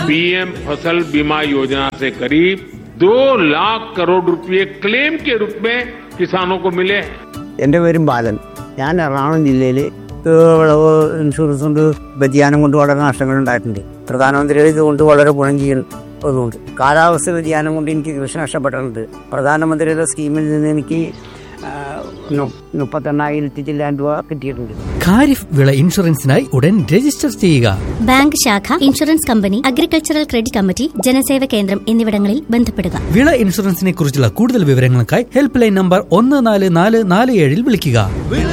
PM फसल बीमा योजना से करीब दो लाख करोड़ रुपए क्लेम के रूप में किसानों को मिले हैं എൻ്റെ പേരും ബാലൻ ഞാൻ എറണാകുളം ജില്ലയിൽ വിളവ് ഇൻഷുറൻസ് കൊണ്ട് വ്യതിയാനം കൊണ്ട് വളരെ നഷ്ടങ്ങൾ ഉണ്ടായിട്ടുണ്ട് പ്രധാനമന്ത്രിയുടെ ഇതുകൊണ്ട് വളരെ ഗുണം ചെയ്യുന്നതുകൊണ്ട് കാലാവസ്ഥ വ്യതിയാനം കൊണ്ട് എനിക്ക് കൃഷി നഷ്ടപ്പെട്ടിട്ടുണ്ട് പ്രധാനമന്ത്രിയുടെ സ്കീമിൽ നിന്ന് എനിക്ക് ആ, നു- മുപ്പത്തെണ്ണായിരത്തി ചില്ലാൻ രൂപ കിട്ടിയിട്ടുണ്ട് ഖാരിഫ് വിള ഇൻഷുറൻസിനായി ഉടൻ രജിസ്റ്റർ ചെയ്യുക ബാങ്ക് ശാഖ insurance company agricultural credit committee ജനസേവ കേന്ദ്രം എന്നിവിടങ്ങളിൽ ബന്ധപ്പെടുക വിള ഇൻഷുറൻസിനെ കുറിച്ചുള്ള കൂടുതൽ വിവരങ്ങൾക്കായി ഹെൽപ്പ് ലൈൻ നമ്പർ ഒന്ന് നാല് നാല് നാല് ഏഴിൽ വിളിക്കുക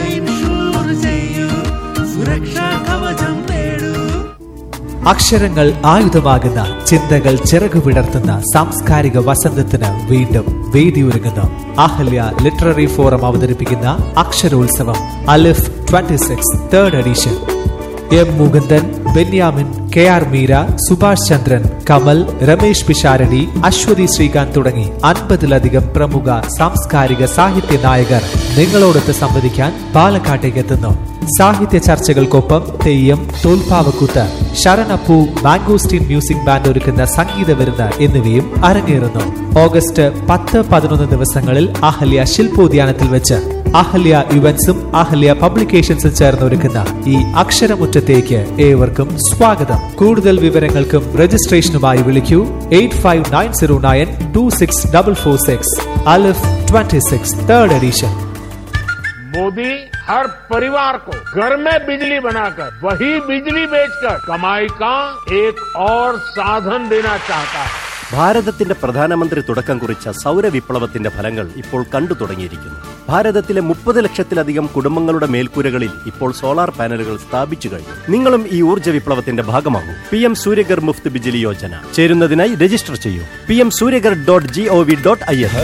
അക്ഷരങ്ങൾ ആയുധമാകുന്ന ചിന്തകൾ ചിറകു വിടർത്തുന്ന സാംസ്കാരിക വസന്തത്തിന് വീണ്ടും വേദിയൊരുങ്ങുന്നു അഹല്യ ലിറ്റററി ഫോറം അവതരിപ്പിക്കുന്ന അക്ഷരോത്സവം Alif 26 six third edition M Mukundan Benyamin K R Meera Subhash Chandran Kamal Ramesh Pisharody Aswathy Sreekanth തുടങ്ങി അൻപതിലധികം പ്രമുഖ സാംസ്കാരിക സാഹിത്യ നായകർ നിങ്ങളോടൊത്ത് സംവദിക്കാൻ പാലക്കാട്ടേക്ക് എത്തുന്നു സാഹിത്യ ചർച്ചകൾക്കൊപ്പം തെയ്യം തോൽപ്പാവക്കൂത്ത് ശരണപ്പൂ മാംഗോസ്റ്റീൻ മ്യൂസിക് ബാൻഡ് ഒരുക്കുന്ന സംഗീത വിരുന്ന് എന്നിവയും അരങ്ങേറുന്നു ഓഗസ്റ്റ് പത്ത് പതിനൊന്ന് ദിവസങ്ങളിൽ അഹല്യ ശില്പോദ്യാനത്തിൽ വെച്ച് അഹല്യ ഇവന്റ്സും അഹല്യ പബ്ലിക്കേഷൻസും ചേർന്ന് ഒരുക്കുന്ന ഈ അക്ഷരമുറ്റത്തേക്ക് ഏവർക്കും സ്വാഗതം കൂടുതൽ വിവരങ്ങൾക്കും രജിസ്ട്രേഷനുമായി വിളിക്കൂ eight five nine zero nine two six double four six Alif twenty six third edition Modi हर परिवार को घर में बिजली बनाकर वही बिजली बेचकर कमाई का एक और साधन देना चाहता है ഭാരതത്തിന്റെ പ്രധാനമന്ത്രി തുടക്കം കുറിച്ച സൗരവിപ്ലവത്തിന്റെ ഫലങ്ങൾ ഇപ്പോൾ കണ്ടു തുടങ്ങിയിരിക്കുന്നു ഭാരതത്തിലെ മുപ്പത് ലക്ഷത്തിലധികം കുടുംബങ്ങളുടെ മേൽക്കൂരകളിൽ ഇപ്പോൾ സോളാർ പാനലുകൾ സ്ഥാപിച്ചു കഴിഞ്ഞു നിങ്ങളും ഈ ഊർജ്ജ വിപ്ലവത്തിന്റെ ഭാഗമാകൂ പി എം സൂര്യഗർ മുഫ്ത് ബിജിലി യോജന ചേരുന്നതിനായി രജിസ്റ്റർ ചെയ്യൂ P M Surya Ghar dot G O V dot I N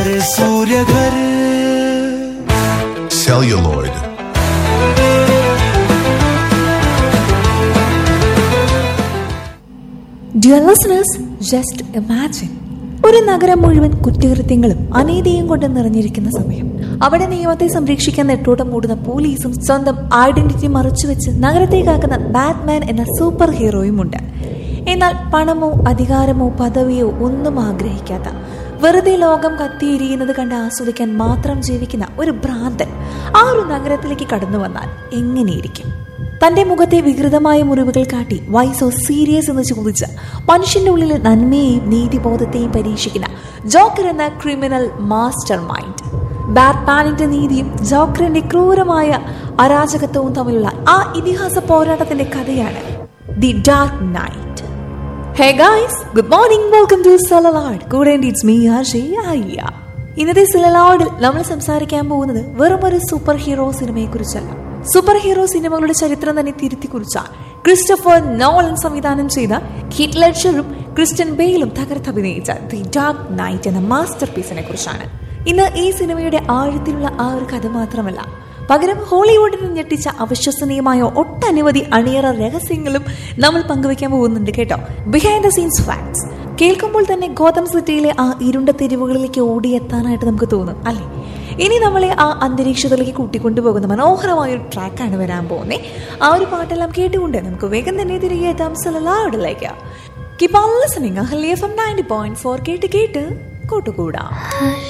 celluloid, Dear listeners, just imagine. ഒരു നഗരം മുഴുവൻ കുറ്റകൃത്യങ്ങളും അനീതിയും കൊണ്ട് നിറഞ്ഞിരിക്കുന്ന സമയം അവിടെ നിയമത്തെ സംരക്ഷിക്കാൻ നെട്ടോട്ടം മൂടുന്ന പോലീസും സ്വന്തം ഐഡന്റിറ്റി മറച്ചുവെച്ച് നഗരത്തെ കാക്കുന്ന ബാറ്റ്മാൻ എന്ന സൂപ്പർ ഹീറോയും ഉണ്ട് എന്നാൽ പണമോ അധികാരമോ പദവിയോ ഒന്നും ആഗ്രഹിക്കാത്ത വെറുതെ ലോകം കത്തിയെരിയുന്നത് കണ്ട് ആസ്വദിക്കാൻ മാത്രം ജീവിക്കുന്ന ഒരു ഭ്രാന്തൻ ആ ഒരു നഗരത്തിലേക്ക് കടന്നു വന്നാൽ എങ്ങനെയിരിക്കും തന്റെ മുഖത്തെ വികൃതമായ മുറിവുകൾ കാട്ടി വൈ സോ സീരിയസ് എന്ന് ചോദിച്ച് മനുഷ്യന്റെ ഉള്ളിലെ നന്മയെയും നീതിബോധത്തെയും പരീക്ഷിക്കുന്ന ജോക്കർ എന്ന ക്രിമിനൽ മാസ്റ്റർ മൈൻഡ് ബാറ്റ്മാനിന്റെ നീതിയും ജോക്കറിന്റെ ക്രൂരമായ അരാജകത്വവും തമ്മിലുള്ള ആ ഇതിഹാസ പോരാട്ടത്തിന്റെ കഥയാണ് the Dark Knight hey guys good morning welcome to സലലാഡ് കൂടെ ഇറ്റ്സ് മീ ആർജെ ആര്യ ഇന്നത്തെ സിലലാഡിൽ നമ്മൾ സംസാരിക്കാൻ പോകുന്നത് വെറും ഒരു സൂപ്പർ ഹീറോ സിനിമയെ കുറിച്ചല്ല സൂപ്പർ ഹീറോ സിനിമകളുടെ ചരിത്രം തന്നെ തിരുത്തി കുറിച്ച ക്രിസ്റ്റഫർ നോളൻ സംവിധാനം ചെയ്ത ഹിറ്റ് ലെഡ്ഷറും ക്രിസ്റ്റൻ ബെയിലും തകർത്തഭിനയിച്ച ദി ഡാർക്ക് നൈറ്റ് എന്ന മാസ്റ്റർ പീസിനെ കുറിച്ചാണ് ഇന്ന് ഈ സിനിമയുടെ ആഴത്തിലുള്ള ആ ഒരു കഥ മാത്രമല്ല പകരം ഹോളിവുഡിനെ ഞെട്ടിച്ച അവിശ്വസനീയമായ ഒട്ടനവധി അണിയറ രഹസ്യങ്ങളും നമ്മൾ പങ്കുവെക്കാൻ പോകുന്നുണ്ട് കേട്ടോ ബിഹൈൻഡ് ദ സീൻസ് ഫാക്ട്സ് കേൾക്കുമ്പോൾ തന്നെ ഗോതം സിറ്റിയിലെ ആ ഇരുണ്ട തെരുവുകളിലേക്ക് ഓടിയെത്താനായിട്ട് നമുക്ക് തോന്നും അല്ലേ ഇനി നമ്മളെ ആ അന്തരീക്ഷത്തിലേക്ക് കൂട്ടിക്കൊണ്ടുപോകുന്ന മനോഹരമായ ഒരു ട്രാക്കാണ് വരാൻ പോകുന്നത് ആ ഒരു പാട്ടെല്ലാം കേട്ടുകൊണ്ട് നമുക്ക് വേഗം തന്നെ തിരികെ എത്താം സലലാടിലേക്ക് keep on listening Ahalya F M ninety point four കേട്ട് കേട്ട് കൂട്ടുകൂടാം